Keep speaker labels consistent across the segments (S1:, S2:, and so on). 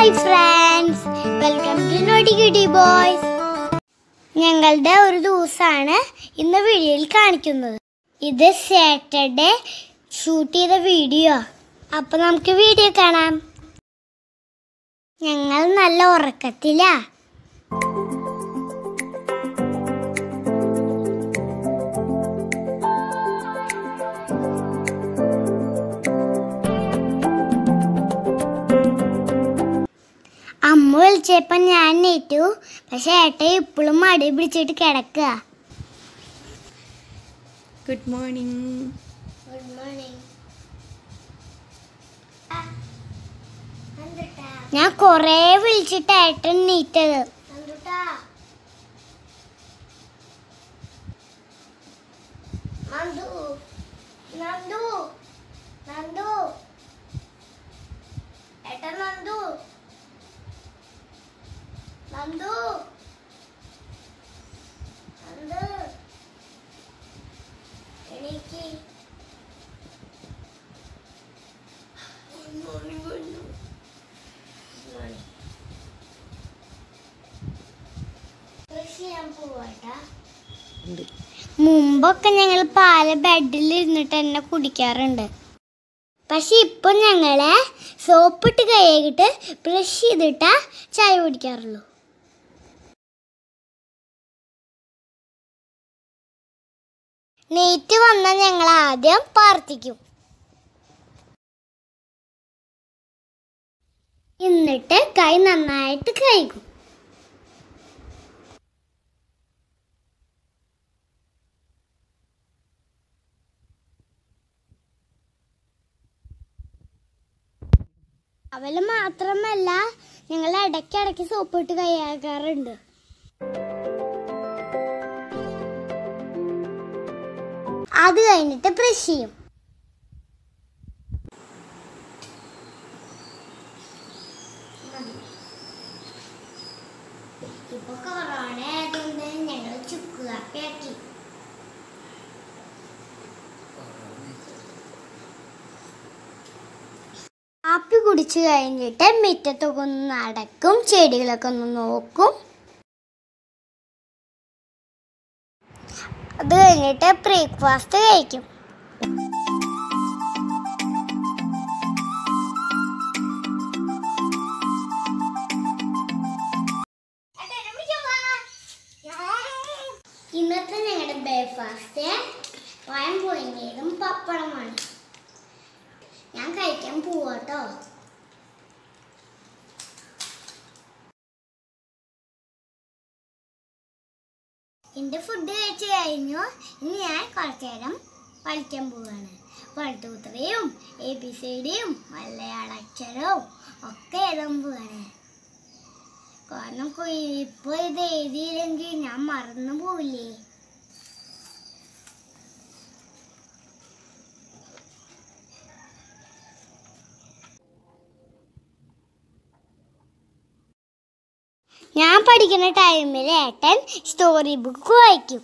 S1: Hi friends welcome to naughty cutie boys ഞങ്ങളുടെ ഒരു ദിവസമാണ് ഇന്ന് വീഡിയോയിൽ കാണിക്കുന്നത് ഇത് സാറ്റർഡേ ഷൂട്ട് ചെയ്ത വീഡിയോ അപ്പൊ നമുക്ക് വീഡിയോ കാണാം ഞങ്ങൾ നല്ല ഉറക്കത്തിലാ അമ്മ വിളിച്ചപ്പോ ഞാൻ നേറ്റു പക്ഷെ ഏട്ട ഇപ്പോഴും മടി പിടിച്ചിട്ട് കിടക്കുക
S2: ഗുഡ് മോർണിംഗ്
S1: ഗുഡ് മോർണിംഗ് ഞാൻ കൊറേ വിളിച്ചിട്ട് ഏട്ടൻ നീറ്റത് നന്ദു നന്ദു നന്ദു ഏട്ടൻ നന്ദു നന്ദു നന്ദു എണീക്ക് മുമ്പൊക്കെ ഞങ്ങൾ പാല് ബെഡിൽ ഇരുന്നിട്ട് തന്നെ കുടിക്കാറുണ്ട് പക്ഷെ ഇപ്പൊ ഞങ്ങള് സോപ്പിട്ട് കൈകിട്ട് ബ്രഷ് ചെയ്തിട്ടാ ചായ കുടിക്കാറുള്ളൂ നെയ്റ്റ് വന്നാൽ ഞങ്ങൾ ആദ്യം പ്രാർത്ഥിക്കും എന്നിട്ട് കൈ നന്നായിട്ട് കഴുകും അവല് മാത്രമല്ല ഞങ്ങൾ ഇടയ്ക്കിടയ്ക്ക് സോപ്പിട്ട് കൈയാക്കാറുണ്ട് അത് കഴിഞ്ഞിട്ട് ബ്രഷ് ചെയ്യും ഇപ്പൊ കൊറോണ ആയതുകൊണ്ട് ഞങ്ങൾ ചുക്ക് കാപ്പിയാക്കി കാപ്പി കുടിച്ചു കഴിഞ്ഞിട്ട് മുറ്റത്തൊക്കെ ഒന്ന് നടക്കും ചെടികളൊക്കെ ഒന്ന് നോക്കും അത് കഴിഞ്ഞിട്ട് ബ്രേക്ക്ഫാസ്റ്റ് കഴിക്കും ഇന്നത്തെ ഞങ്ങളുടെ ബ്രേക്ക്ഫാസ്റ്റ് പഴം പുഴുങ്ങിയതും പപ്പടമാണ് ഞാൻ കഴിക്കാൻ പോവാട്ടോ എന്റെ ഫുഡ് കഴിച്ചു കഴിഞ്ഞു ഇനി ഞാൻ കുറച്ചു നേരം പഠിക്കാൻ പോവാണ് പഴുത്തൂത്രയും എ ബി സി ഡിയും മലയാള അക്ഷരവും ഒക്കെ എഴുതാൻ പോവാണ് കാരണം ഇപ്പൊ ഇത് എഴുതിയില്ലെങ്കിൽ ഞാൻ മറന്നു പോവില്ലേ ഞാൻ പഠിക്കുന്ന ടൈമിൽ ഏട്ടൻ സ്റ്റോറി ബുക്ക് വായിക്കും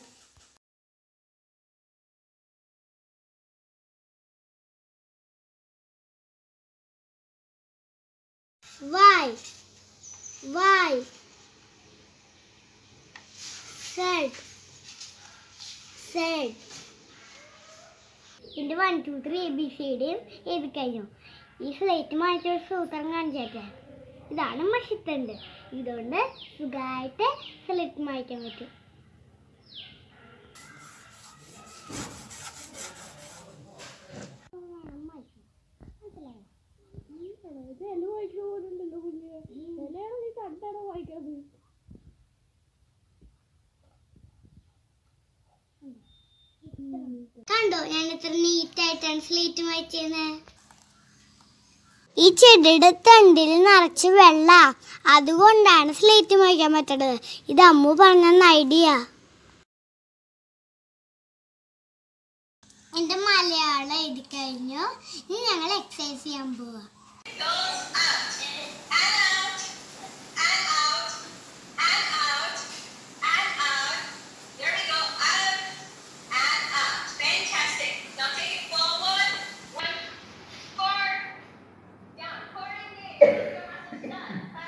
S1: വായ് വായ് സെഡ് സെഡ് എൻ്റെ one two three A B സിയുടെയും എഴുതി കഴിഞ്ഞു ഈ സ്ലേറ്റ് മാറ്റി ഒരു സൂത്രം കാണിച്ചേട്ടെ ഇതാണ് മഷിത്തണ്ട് ഇതുകൊണ്ട് സുഖമായിട്ട് സ്ലേറ്റ് മായ്ക്കാൻ പറ്റും കണ്ടോ ഞാൻ എത്ര നീറ്റ് ആയിട്ടാണ് സ്ലേറ്റ് മാറ്റിയത് ഈ ചെടിയുടെ തണ്ടിൽ നിറച്ച് വെള്ള അതുകൊണ്ടാണ് സ്ലേറ്റ് മായ്ക്കാൻ പറ്റണത് ഇത് അമ്മു പറഞ്ഞ ഐഡിയ എന്റെ മലയാളം എഴുതി കഴിഞ്ഞു ഇനി ഞങ്ങൾ എക്സസൈസ് ചെയ്യാൻ പോവാ
S3: There we go. Up and up. Fantastic. Now take it forward. One, four, down, four, engage. Your muscles done.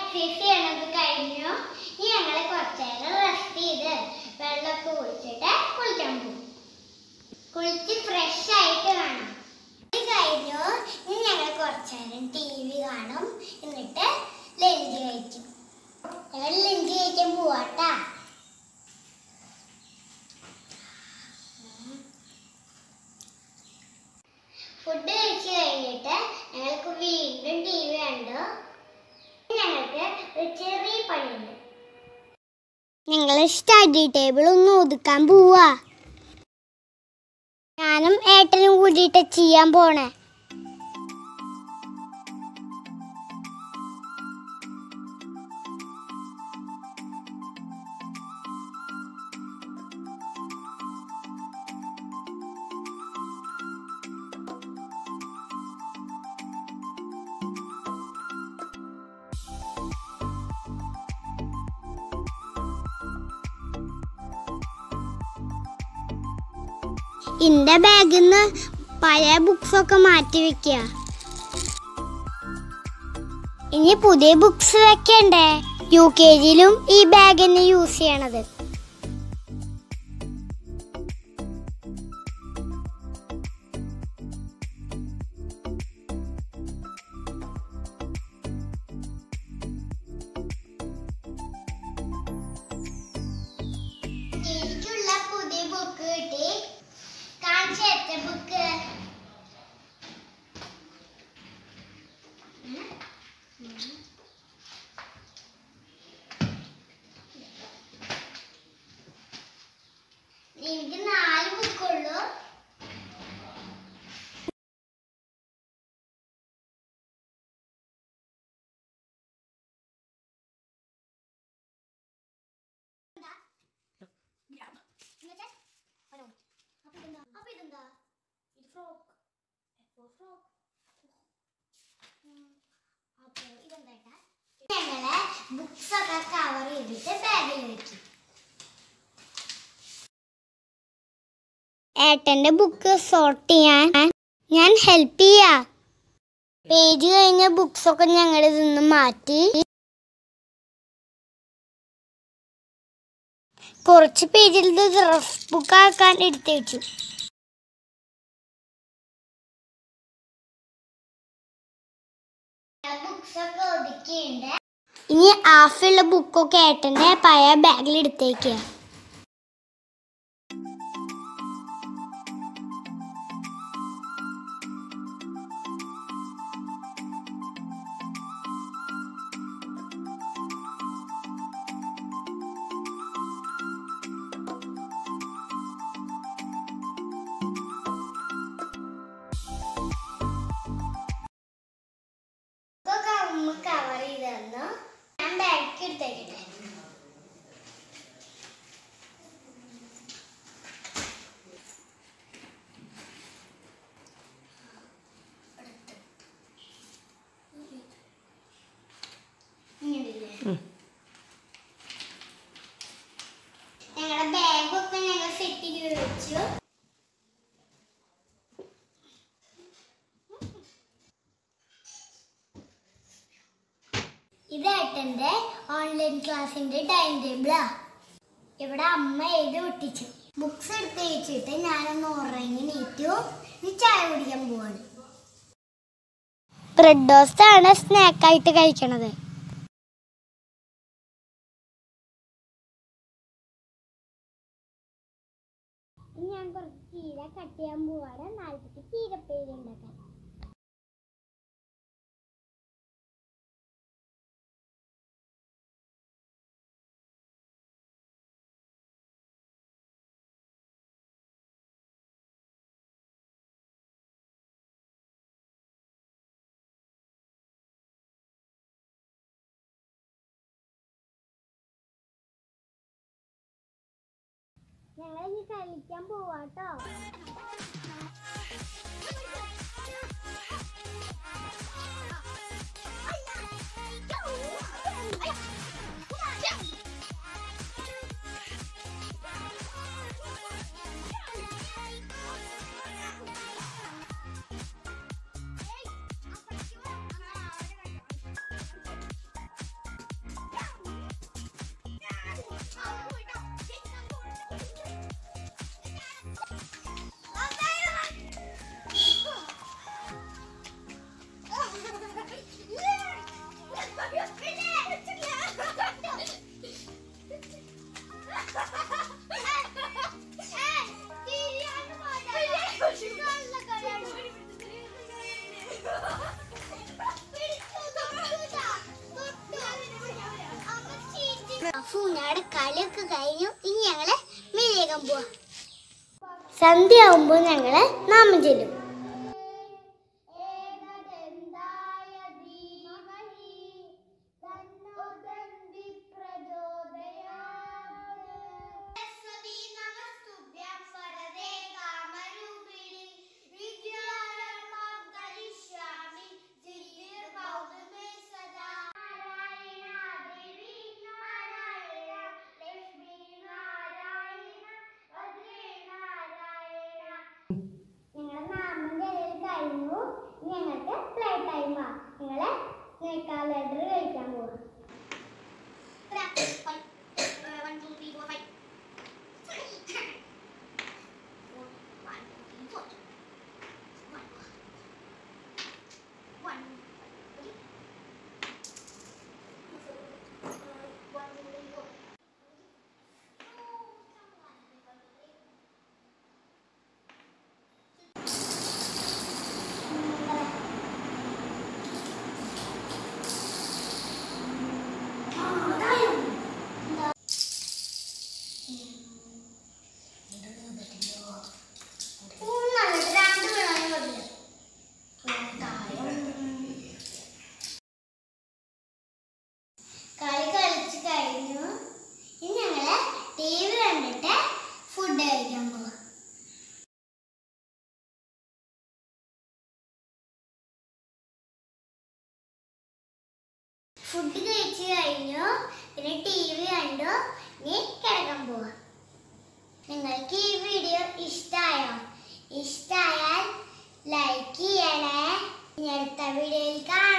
S1: Exercise ചെയ്യണത് കഴിഞ്ഞു ഇനി ഞങ്ങൾ കുറച്ച് നേരം റെസ്റ്റ് ചെയ്ത് വെള്ളമൊക്കെ കുളിച്ചിട്ട് കുളിക്കാൻ പോകും കുളിച്ച് ഫ്രഷ് ആയിട്ട് കാണാം ഇത് കഴിഞ്ഞു ഇനി ഞങ്ങൾ കുറച്ച് നേരം ടി വി കാണും എന്നിട്ട് ലഞ്ച് കഴിക്കും ഞങ്ങൾ ലഞ്ച് കഴിക്കാൻ പോവാട്ടാ ഫുഡ് കഴിച്ച് കഴിഞ്ഞിട്ട് ഞങ്ങൾക്ക് വീണ്ടും ടി വി കണ്ടു ഞങ്ങൾക്ക് ഒരു ചെറിയ പണിയുണ്ട് ഞങ്ങൾ സ്റ്റഡി ടേബിൾ ഒന്ന് ഒതുക്കാൻ പോവാ ഞാനും ഏട്ടനും കൂടിയിട്ട് ചെയ്യാൻ പോണേ ഇന്റെ ബാഗിൽ നിന്ന് പഴയ ബുക്സ് ഒക്കെ മാറ്റി വെക്കുക ഇനി പുതിയ ബുക്സ് വെക്കണ്ടേ യു കെ ജിയിലും ഈ ബാഗ് തന്നെ യൂസ് ചെയ്യണത് എനിക്കുള്ള പുതിയ ബുക്ക് കിട്ടി കാണിച്ച ബുക്ക് എനിക്ക് നാല് ബുക്കുള്ളൂ എന്നിട്ട് ഹലോ അപ്പൊ ഇതെന്താ അപ്പൊ ഇതെന്താ ഇത് ഫ്രോക്ക് ഫ്രോക്ക് അപ്പൊ ഇതെന്താ ഞങ്ങള് ബുക്സ് ഒക്കെ കവർ ചെയ്തിട്ട് ബാഗിൽ വെക്കും ഏട്ടന്റെ ബുക്ക് സോർട്ട് ചെയ്യാൻ ഞാൻ ഹെൽപ്പ് ചെയ്യാ പേജ് കഴിഞ്ഞ ബുക്സ് ഒക്കെ ഞങ്ങൾ നിന്ന് മാറ്റി കുറച്ച് പേജിൽ ഇത് റഫ് ബുക്ക് ആക്കാൻ എടുത്തു വെച്ചു ഇനി ഹാഫുള്ള ബുക്കൊക്കെ ഏട്ടന്റെ പഴയ ബാഗിൽ എടുത്തേക്കുക ഇതൊക്കെ അമ്മ കവർ ചെയ്ത് തന്നു ഞാൻ ബാഗ് എടുത്തേക്കട്ടെ ഇങ്ങനെയില്ലേ? ഞങ്ങളുടെ ബാഗൊക്കെ ഞങ്ങൾ സെറ്റ് ചെയ്ത് വെച്ചു ഇത് ഏട്ടന്റെ ഓൺലൈൻ ക്ലാസ്സിന്റെ ടൈം ടേബിളാ ഇവിടെ അമ്മ എഴുതി ഒട്ടിച്ചു ബുക്സ് എടുത്ത് വെച്ചിട്ട് ഞാനൊന്ന് ഉറങ്ങി നീറ്റു ഇനി ചായ കുടിക്കാൻ പോവാണ് ബ്രെഡ് ടോസ്റ്റ് ആണ് സ്നാക്കായിട്ട് കഴിക്കണത് ഞാൻ കുറച്ച് ചീര കട്ട് ചെയ്യാൻ പോവാണ് നാളത്തേക്ക് ചീരപ്പേരി ഉണ്ടാക്കാൻ ഞങ്ങൾ ഇനി കളിക്കാൻ പോവാട്ടോ ഫു ഞങ്ങളുടെ കളിയൊക്കെ കഴിഞ്ഞു ഇനി ഞങ്ങള് മേലേക്കാൻ പോവാ സന്ധ്യ ആവുമ്പോൾ ഞങ്ങള് നാമം ചെല്ലും ഞങ്ങളെ നാമന്റെ ഇടയിൽ കഴിഞ്ഞു ഇനി ഞങ്ങൾക്ക് പ്ലേ ടൈമാ ഞങ്ങളെ നേക്കാൾ ലെറ്റർ കഴിക്കാൻ പോകും കളി കളിച്ച് കഴിഞ്ഞു ഇനി ഞങ്ങള് ടി വി കണ്ടിട്ട് ഫുഡ് കഴിക്കാൻ പോവാം ഫുഡ് കഴിച്ച് കഴിഞ്ഞു പിന്നെ ടി വി കണ്ടു ഇനി കിടക്കാൻ പോവാം നിങ്ങൾക്ക് ഈ വീഡിയോ ഇഷ്ടമായോ ഇഷ്ടമായാൽ ലൈക്ക് ചെയ്യണേ ഇനി അടുത്ത വീഡിയോയിൽ കാണാം